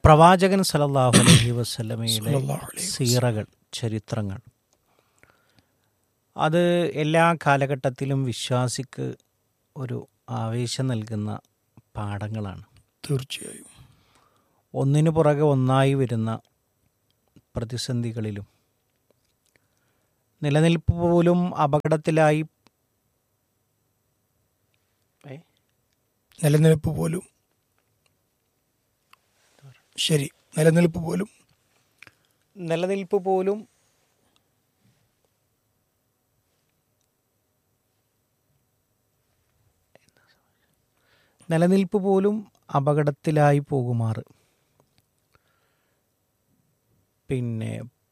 പ്രവാചകൻ സലല്ലാഹു അലൈഹി വസ്ലമയുടെ സല്ലല്ലാഹു അലൈഹി സീറകൾ ചരിത്രങ്ങൾ അത് എല്ലാ കാലഘട്ടത്തിലും വിശ്വാസിക്ക് ഒരു ആവേശം നൽകുന്ന പാഠങ്ങളാണ് തീർച്ചയായും ഒന്നിനു പുറകെ ഒന്നായി വരുന്ന പ്രതിസന്ധികളിലും നിലനിൽപ്പ് പോലും അപകടത്തിലായി ഏ? നിലനിൽപ്പ് പോലും ശരി നിലനിൽപ്പ് പോലും നിലനിൽപ്പ് പോലും നിലനിൽപ്പ് പോലും അപകടത്തിലായി പോകുമാറ് പിന്നെ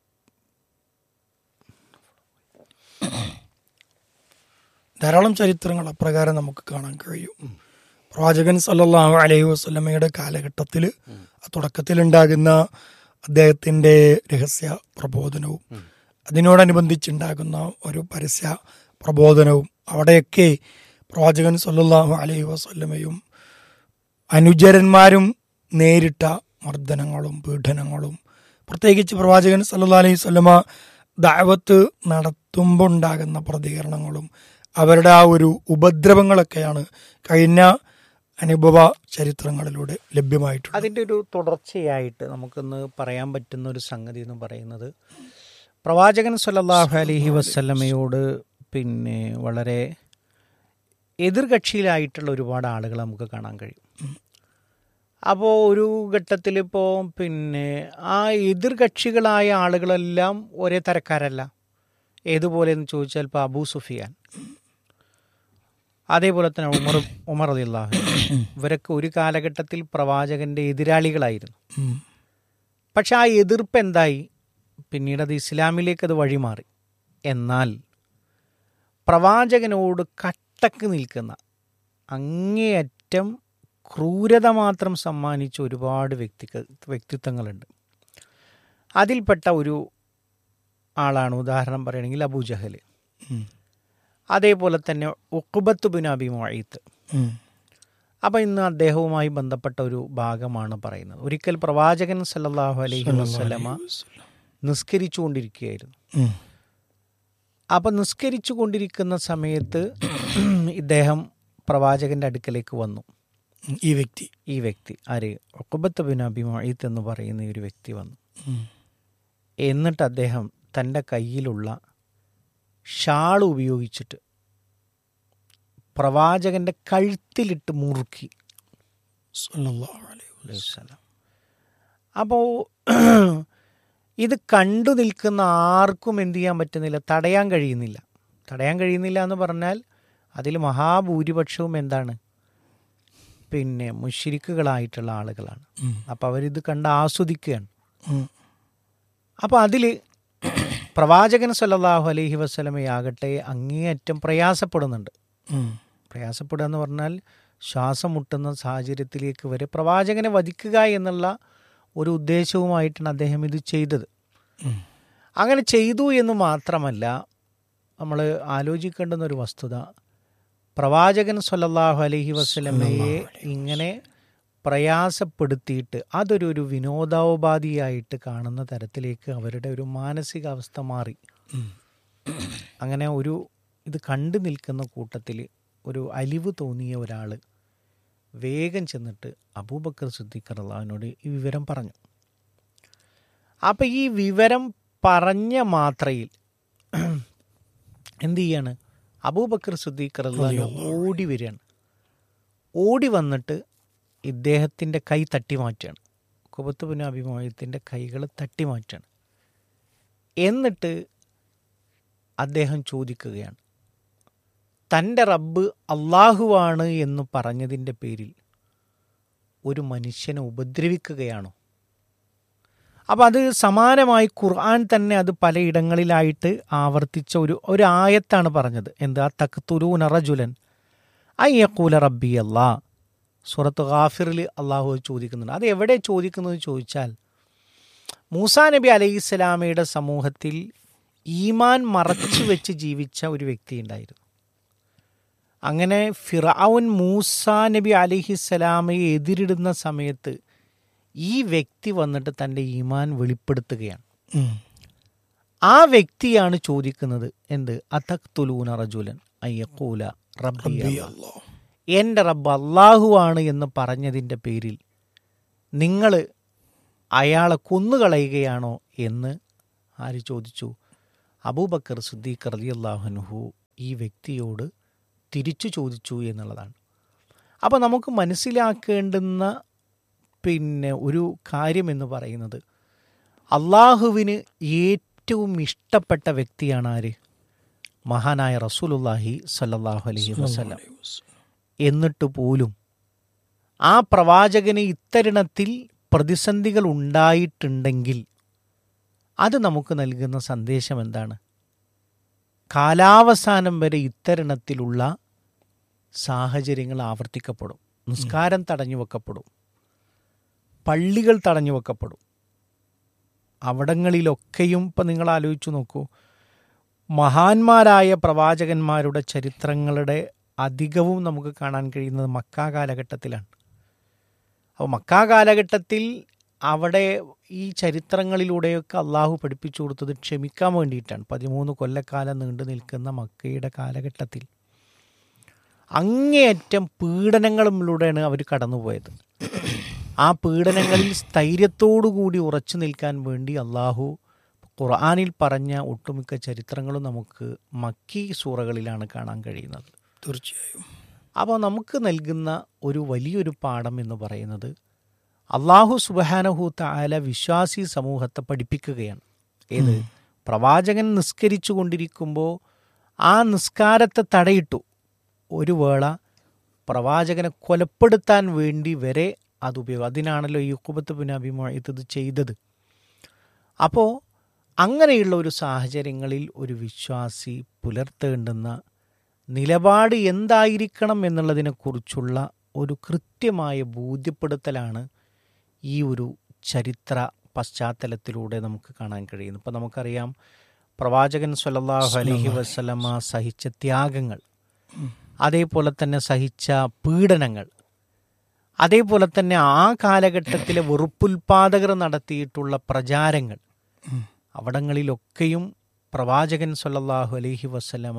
ധാരാളം ചരിത്രങ്ങൾ അപ്രകാരം നമുക്ക് കാണാൻ കഴിയും പ്രവാചകൻ സല്ലല്ലാഹു അലൈഹി വസല്ലമയുടെ കാലഘട്ടത്തിൽ തുടക്കത്തിലുണ്ടാകുന്ന അദ്ദേഹത്തിന്റെ രഹസ്യ പ്രബോധനവും അതിനോടനുബന്ധിച്ചുണ്ടാകുന്ന ഒരു പരസ്യ പ്രബോധനവും അവിടെയൊക്കെ പ്രവാചകൻ സല്ലല്ലാഹു അലൈഹി വസല്ലമയും അനുചരന്മാരും നേരിട്ട മർദ്ദനങ്ങളും പീഡനങ്ങളും പ്രത്യേകിച്ച് പ്രവാചകൻ സല്ലല്ലാഹു അലൈഹി വസല്ലമ ദഅവത്ത് നടത്തുമ്പോൾ ഉണ്ടാകുന്ന പ്രതികരണങ്ങളും അവരുടെ ആ ഒരു ഉപദ്രവങ്ങളൊക്കെയാണ് കഴിഞ്ഞ അനുഭവ ചരിത്രങ്ങളിലൂടെ ലഭ്യമായിട്ടുള്ളത് അതിൻ്റെ ഒരു തുടർച്ചയായിട്ട് നമുക്കൊന്ന് പറയാൻ പറ്റുന്ന ഒരു സംഗതി എന്ന് പറയുന്നത് പ്രവാചകൻ സല്ലല്ലാഹു അലൈഹി വസല്ലമയോട് പിന്നെ വളരെ എതിർകക്ഷിയിലായിട്ടുള്ള ഒരുപാട് ആളുകൾ നമുക്ക് കാണാൻ കഴിയും അപ്പോൾ ഒരു ഘട്ടത്തിൽ ഇപ്പോൾ പിന്നെ ആ എതിർകക്ഷികളായ ആളുകളെല്ലാം ഒരേ തരക്കാരല്ല ഏതുപോലെ എന്ന് ചോദിച്ചാൽ ഇപ്പോൾ അബൂ സുഫിയാൻ അതേപോലെ തന്നെ ഉമർ ഉമർ അലിള്ളാഹു ഇവരൊക്കെ ഒരു കാലഘട്ടത്തിൽ പ്രവാചകന്റെ എതിരാളികളായിരുന്നു ഉം. പക്ഷെ ആ എതിർപ്പ് എന്തായി പിന്നീട് അത് ഇസ്ലാമിലേക്ക് അത് വഴിമാറി എന്നാൽ പ്രവാചകനോട് കട്ടക്ക് നിൽക്കുന്ന അങ്ങേയറ്റം ക്രൂരത മാത്രം സമ്മാനിച്ച ഒരുപാട് വ്യക്തിക വ്യക്തിത്വങ്ങളുണ്ട് അതിൽപ്പെട്ട ഒരു ആളാണ് ഉദാഹരണം പറയുകയാണെങ്കിൽ അബൂജഹൽ ഉം. അതേപോലെ തന്നെ ഉക്കുബത്ത് ബിൻ അബി മൊയ്ത്ത് ഉം. അപ്പം ഇന്ന് അദ്ദേഹവുമായി ബന്ധപ്പെട്ട ഒരു ഭാഗമാണ് പറയുന്നത് ഒരിക്കൽ പ്രവാചകൻ സല്ലല്ലാഹു അലൈഹി വസല്ലമ നിസ്കരിച്ചുകൊണ്ടിരിക്കുകയായിരുന്നു ഉം. അപ്പം നിസ്കരിച്ചു കൊണ്ടിരിക്കുന്ന സമയത്ത് ഇദ്ദേഹം പ്രവാചകന്റെ അടുക്കലേക്ക് വന്നു ഉം. ഈ വ്യക്തി ഈ വ്യക്തി ആര് ഒക്കുബത്ത് ബിൻ അബി മൊയ്ത്ത് എന്ന് പറയുന്ന ഈ ഒരു വ്യക്തി വന്നു ഉം. എന്നിട്ട് അദ്ദേഹം തൻ്റെ കയ്യിലുള്ള ഷാൾ ഉപയോഗിച്ചിട്ട് പ്രവാചകന്റെ കഴുത്തിലിട്ട് മുറുക്കി സല്ലല്ലാഹു അലൈഹി വസല്ലം. വസല്ലം. അപ്പോൾ ഇത് കണ്ടു നിൽക്കുന്ന ആർക്കും എന്ത് ചെയ്യാൻ പറ്റുന്നില്ല തടയാൻ കഴിയുന്നില്ല തടയാൻ കഴിയുന്നില്ല എന്ന് പറഞ്ഞാൽ അതിൽ മഹാഭൂരിപക്ഷവും എന്താണ് പിന്നെ മുഷിരിക്കുകളായിട്ടുള്ള ആളുകളാണ് ഉം. അപ്പോൾ അവരിത് കണ്ട് ആസ്വദിക്കുകയാണ് ഉം. അപ്പോൾ അതിൽ പ്രവാചകൻ സല്ലല്ലാഹു അലൈഹി വസ്ലമയാകട്ടെ അങ്ങേയറ്റം പ്രയാസപ്പെടുന്നുണ്ട് ഉം. പ്രയാസപ്പെടുക എന്ന് പറഞ്ഞാൽ ശ്വാസം മുട്ടുന്ന സാഹചര്യത്തിലേക്ക് വരെ പ്രവാചകനെ വധിക്കുക എന്നുള്ള ഒരു ഉദ്ദേശവുമായിട്ടാണ് അദ്ദേഹം ഇത് ചെയ്തത് ഉം. അങ്ങനെ ചെയ്തു എന്ന് മാത്രമല്ല നമ്മൾ ആലോചിക്കേണ്ടുന്ന ഒരു വസ്തുത പ്രവാചകൻ സല്ലല്ലാഹു അലൈഹി വസ്ലമയെ ഇങ്ങനെ പ്രയാസപ്പെടുത്തിയിട്ട് അതൊരു ഒരു വിനോദോപാധിയായിട്ട് കാണുന്ന തരത്തിലേക്ക് അവരുടെ ഒരു മാനസികാവസ്ഥ മാറി ഉം. അങ്ങനെ ഒരു ഇത് കണ്ടു നിൽക്കുന്ന കൂട്ടത്തിൽ ഒരു അലിവ് തോന്നിയ ഒരാൾ വേഗം ചെന്നിട്ട് അബൂബക്കർ സിദ്ദീഖർ അള്ളാഹുവിനോട് ഈ വിവരം പറഞ്ഞു അപ്പം ഈ വിവരം പറഞ്ഞ മാത്രയിൽ എന്ത് ചെയ്യാണ് അബൂബക്കർ സിദ്ദീഖർ അള്ളാഹു ഓടി വരികയാണ് ഓടി വന്നിട്ട് ഇദ്ദേഹത്തിൻ്റെ കൈ തട്ടി മാറ്റുകയാണ് കുബത്ത് പിന്നെ അഭിമോയത്തിൻ്റെ കൈകൾ തട്ടി മാറ്റുകയാണ് എന്നിട്ട് അദ്ദേഹം ചോദിക്കുകയാണ് തൻ്റെ റബ്ബ് അള്ളാഹുവാണ് എന്ന് പറഞ്ഞതിൻ്റെ പേരിൽ ഒരു മനുഷ്യനെ ഉപദ്രവിക്കുകയാണോ അപ്പം അത് സമാനമായി ഖുർആൻ തന്നെ അത് പലയിടങ്ങളിലായിട്ട് ആവർത്തിച്ച ഒരു ഒരു ആയത്താണ് പറഞ്ഞത് എന്താ തക്തുരൂന റജുലൻ അയ്യക്കൂല റബ്ബി അല്ലാ സൂറത്ത് ഗാഫിറിൽ അള്ളാഹു ചോദിക്കുന്നുണ്ട് അത് എവിടെ ചോദിക്കുന്നത് ചോദിച്ചാൽ മൂസാ നബി അലൈഹി സ്വലാമയുടെ സമൂഹത്തിൽ ഈമാൻ മറച്ചു വെച്ച് ജീവിച്ച ഒരു വ്യക്തി ഉണ്ടായിരുന്നു അങ്ങനെ ഫിറൌൻ മൂസ നബി അലിഹിസ്സലാമയെ എതിരിടുന്ന സമയത്ത് ഈ വ്യക്തി വന്നിട്ട് തൻ്റെ ഈമാൻ വെളിപ്പെടുത്തുകയാണ് ഉം. ആ വ്യക്തിയാണ് ചോദിക്കുന്നത് എന്ത് അതക്തുലൂന റജുലൻ അയ്യക്കൂല റബ്ബി റബ്ബി അല്ലാഹ്. അല്ലാഹ്. എൻ്റെ റബ്ബ് അള്ളാഹുവാണ് എന്ന് പറഞ്ഞതിൻ്റെ പേരിൽ നിങ്ങൾ അയാളെ കൊന്നുകളയുകയാണോ എന്ന് ആര് ചോദിച്ചു അബൂബക്കർ സിദ്ദീഖ് റലി അള്ളാഹുനുഹു ഈ വ്യക്തിയോട് തിരിച്ചു ചോദിച്ചു എന്നുള്ളതാണ് അപ്പോൾ നമുക്ക് മനസ്സിലാക്കേണ്ടുന്ന പിന്നെ ഒരു കാര്യം എന്ന് പറയുന്നത് അള്ളാഹുവിന് ഏറ്റവും ഇഷ്ടപ്പെട്ട വ്യക്തിയാണ് ആര് മഹാനായ റസൂലുല്ലാഹി സല്ലല്ലാഹു അലൈഹി വസല്ലം എന്നിട്ട് പോലും ആ പ്രവാചകന് ഇത്തരുണത്തിൽ പ്രതിസന്ധികൾ ഉണ്ടായിട്ടുണ്ടെങ്കിൽ അത് നമുക്ക് നൽകുന്ന സന്ദേശം എന്താണ് കാലാവസാനം വരെ ഇത്തരുണത്തിലുള്ള സാഹചര്യങ്ങൾ ആവർത്തിക്കപ്പെടും നിസ്കാരം തടഞ്ഞു വെക്കപ്പെടും പള്ളികൾ തടഞ്ഞു വെക്കപ്പെടും അവിടങ്ങളിലൊക്കെയും ഇപ്പം നിങ്ങൾ ആലോചിച്ചു നോക്കൂ മഹാന്മാരായ പ്രവാചകന്മാരുടെ ചരിത്രങ്ങളുടെ അധികവും നമുക്ക് കാണാൻ കഴിയുന്നത് മക്ക കാലഘട്ടത്തിലാണ് അപ്പോൾ മക്ക കാലഘട്ടത്തിൽ അവിടെ ഈ ചരിത്രങ്ങളിലൂടെയൊക്കെ അള്ളാഹു പഠിപ്പിച്ചു കൊടുത്തത് ക്ഷമിക്കാൻ വേണ്ടിയിട്ടാണ് പതിമൂന്ന് കൊല്ലക്കാലം നീണ്ടു നിൽക്കുന്ന മക്കയുടെ കാലഘട്ടത്തിൽ അങ്ങേയറ്റം പീഡനങ്ങളിലൂടെയാണ് അവർ കടന്നുപോയത് ആ പീഡനങ്ങളിൽ സ്ഥൈര്യത്തോടുകൂടി ഉറച്ചു നിൽക്കാൻ വേണ്ടി അള്ളാഹു ഖുർആാനിൽ പറഞ്ഞ ഒട്ടുമിക്ക ചരിത്രങ്ങളും നമുക്ക് മക്കി സൂറകളിലാണ് കാണാൻ കഴിയുന്നത് തീർച്ചയായും അപ്പോൾ നമുക്ക് നൽകുന്ന ഒരു വലിയൊരു പാഠം എന്ന് പറയുന്നത് അള്ളാഹു സുബഹാനഹു താല വിശ്വാസി സമൂഹത്തെ പഠിപ്പിക്കുകയാണ് ഏത് പ്രവാചകൻ നിസ്കരിച്ചു കൊണ്ടിരിക്കുമ്പോൾ ആ നിസ്കാരത്തെ തടയിട്ടു ഒരു വേള പ്രവാചകനെ കൊലപ്പെടുത്താൻ വേണ്ടി വരെ അത് ഉപയോഗം അതിനാണല്ലോ ഈ ഉക്കുബത്ത് പിന്നെ അഭിമോയത് ചെയ്തത് അപ്പോൾ അങ്ങനെയുള്ള ഒരു സാഹചര്യങ്ങളിൽ ഒരു വിശ്വാസി പുലർത്തേണ്ടുന്ന നിലപാട് എന്തായിരിക്കണം എന്നുള്ളതിനെക്കുറിച്ചുള്ള ഒരു കൃത്യമായ ബോധ്യപ്പെടുത്തലാണ് ഈ ഒരു ചരിത്ര പശ്ചാത്തലത്തിലൂടെ നമുക്ക് കാണാൻ കഴിയുന്നത് ഇപ്പം നമുക്കറിയാം പ്രവാചകൻ സല്ലല്ലാഹു അലൈഹി വസല്ലമ സഹിച്ച ത്യാഗങ്ങൾ അതേപോലെ തന്നെ സഹിച്ച പീഡനങ്ങൾ അതേപോലെ തന്നെ ആ കാലഘട്ടത്തിലെ വെറുപ്പുൽപാദകർ നടത്തിയിട്ടുള്ള പ്രചാരങ്ങൾ അവിടങ്ങളിലൊക്കെയും പ്രവാചകൻ സല്ലല്ലാഹു അലൈഹി വസല്ലമ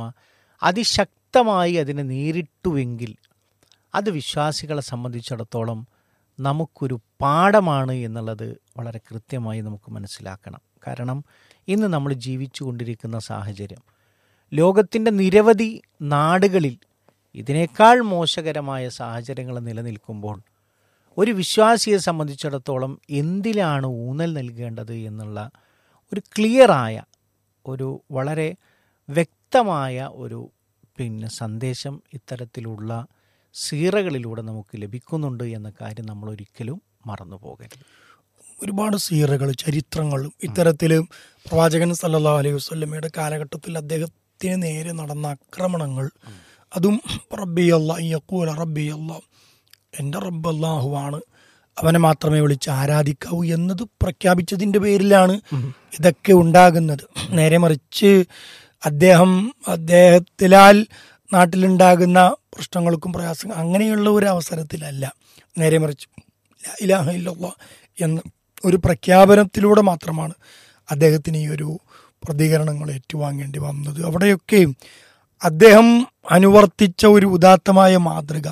അതിശക്തമായി അതിനെ നേരിട്ടുവെങ്കിൽ അത് വിശ്വാസികളെ സംബന്ധിച്ചിടത്തോളം നമുക്കൊരു പാഠമാണ് എന്നുള്ളത് വളരെ കൃത്യമായി നമുക്ക് മനസ്സിലാക്കണം കാരണം ഇന്ന് നമ്മൾ ജീവിച്ചു കൊണ്ടിരിക്കുന്ന സാഹചര്യം ലോകത്തിൻ്റെ നിരവധി നാടുകളിൽ ഇതിനേക്കാൾ മോശകരമായ സാഹചര്യങ്ങൾ നിലനിൽക്കുമ്പോൾ ഒരു വിശ്വാസിയെ സംബന്ധിച്ചിടത്തോളം എന്തിലാണ് ഊന്നൽ നൽകേണ്ടത് എന്നുള്ള ഒരു ക്ലിയറായ ഒരു വളരെ വ്യക്തമായ ഒരു പിന്നെ സന്ദേശം ഇത്തരത്തിലുള്ള സീറകളിലൂടെ നമുക്ക് ലഭിക്കുന്നുണ്ട് എന്ന കാര്യം നമ്മൾ ഒരിക്കലും മറന്നു പോകരുത് ഒരുപാട് സീറകൾ ചരിത്രങ്ങളും ഇത്തരത്തിൽ പ്രവാചകൻ സല്ലല്ലാഹു അലൈഹി വസല്ലമയുടെ കാലഘട്ടത്തിൽ അദ്ദേഹത്തിന് നേരെ നടന്ന ആക്രമണങ്ങൾ അതും റബ്ബി അല്ലാ യക്കൂല റബ്ബി അല്ലാ എൻ്റെ റബ്ബ് അല്ലാഹുവാണ് അവനെ മാത്രമേ വിളിച്ച് ആരാധിക്കാവൂ എന്നത് പ്രഖ്യാപിച്ചതിൻ്റെ പേരിലാണ് ഇതൊക്കെ ഉണ്ടാകുന്നത് നേരെ മറിച്ച് അദ്ദേഹം അദ്ദേഹത്തിലാൽ നാട്ടിലുണ്ടാകുന്ന പ്രശ്നങ്ങൾക്കും പ്രയാസങ്ങൾ അങ്ങനെയുള്ള ഒരു അവസരത്തിലല്ല നേരെ മറിച്ച് ലാ ഇലാഹ ഇല്ലല്ലാ എന്ന ഒരു പ്രഖ്യാപനത്തിലൂടെ മാത്രമാണ് അദ്ദേഹത്തിന് ഈ ഒരു പ്രതികരണങ്ങൾ ഏറ്റുവാങ്ങേണ്ടി വന്നത് അവിടെയൊക്കെ അദ്ദേഹം അനുവർത്തിച്ച ഒരു ഉദാത്തമായ മാതൃക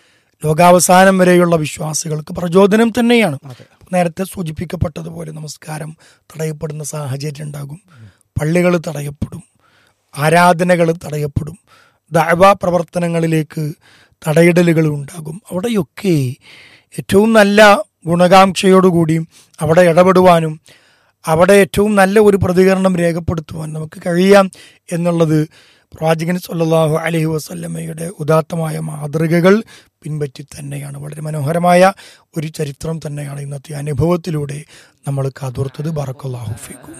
ലോകാവസാനം വരെയുള്ള വിശ്വാസികൾക്ക് പ്രചോദനം തന്നെയാണ് നേരത്തെ സൂചിപ്പിക്കപ്പെട്ടതുപോലെ നമസ്കാരം തടയപ്പെടുന്ന സാഹചര്യം ഉണ്ടാകും പള്ളികൾ തടയപ്പെടും ആരാധനകൾ തടയപ്പെടും ദഅവ പ്രവർത്തനങ്ങളിലേക്ക് തടയിടലുകൾ ഉണ്ടാകും അവിടെയൊക്കെ ഏറ്റവും നല്ല ഗുണകാംക്ഷയോടുകൂടിയും അവിടെ ഇടപെടുവാനും അവിടെ ഏറ്റവും നല്ല ഒരു പ്രതികരണം രേഖപ്പെടുത്തുവാൻ നമുക്ക് കഴിയാം എന്നുള്ളത് പ്രവാചകൻ സല്ലല്ലാഹു അലൈഹി വസല്ലമയുടെ ഉദാത്തമായ മാതൃകകൾ പിൻപറ്റി തന്നെയാണ് വളരെ മനോഹരമായ ഒരു ചരിത്രം തന്നെയാണ് ഇന്നത്തെ അനുഭവത്തിലൂടെ നമ്മൾ കാതോർത്തത് ബറക്കല്ലാഹു ഫീക്കും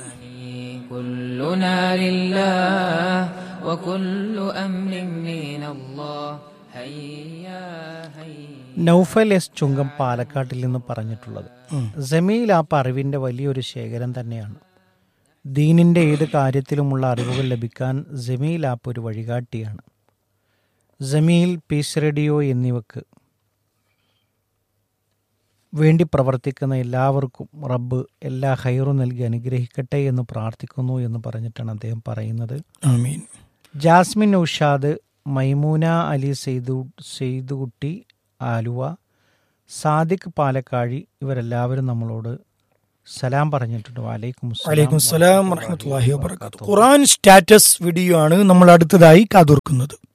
كلنا لله وكل أمر من الله هيا هيا നൗഫൽ എസ് ചുങ്കം പാലക്കാട്ടിൽ നിന്ന് പറഞ്ഞിട്ടുള്ളത് ജമീൽ ആ അറിവിൻ്റെ വലിയൊരു ശേഖരം തന്നെയാണ് ദീനിൻ്റെ ഏത് കാര്യത്തിലുമുള്ള അറിവുകൾ ലഭിക്കാൻ ജമീൽ ആപ്പ് ഒരു വഴികാട്ടിയാണ് ജമീൽ പീസ് റേഡിയോ എന്നിവക്ക് വേണ്ടി പ്രവർത്തിക്കുന്ന എല്ലാവർക്കും റബ്ബ് എല്ലാ ഹൈറും നൽകി അനുഗ്രഹിക്കട്ടെ എന്ന് പ്രാർത്ഥിക്കുന്നു എന്ന് പറഞ്ഞിട്ടാണ് അദ്ദേഹം പറയുന്നത് ആമീൻ ജാസ്മിൻ ഉഷാദ് മൈമൂന അലി സെയ്തു സെയ്തുകുട്ടി ആലുവ സാദിഖ് പാലക്കാഴി ഇവരെല്ലാവരും നമ്മളോട് സലാം പറഞ്ഞിട്ടുണ്ട് വാലൈക്കും വലൈക്കും സ്സലാം വറഹമത്തല്ലാഹി വബർക്കാത്തു ഖുറാൻ സ്റ്റാറ്റസ് വീഡിയോ ആണ് നമ്മൾ അടുത്തതായി കാതോർക്കുന്നത്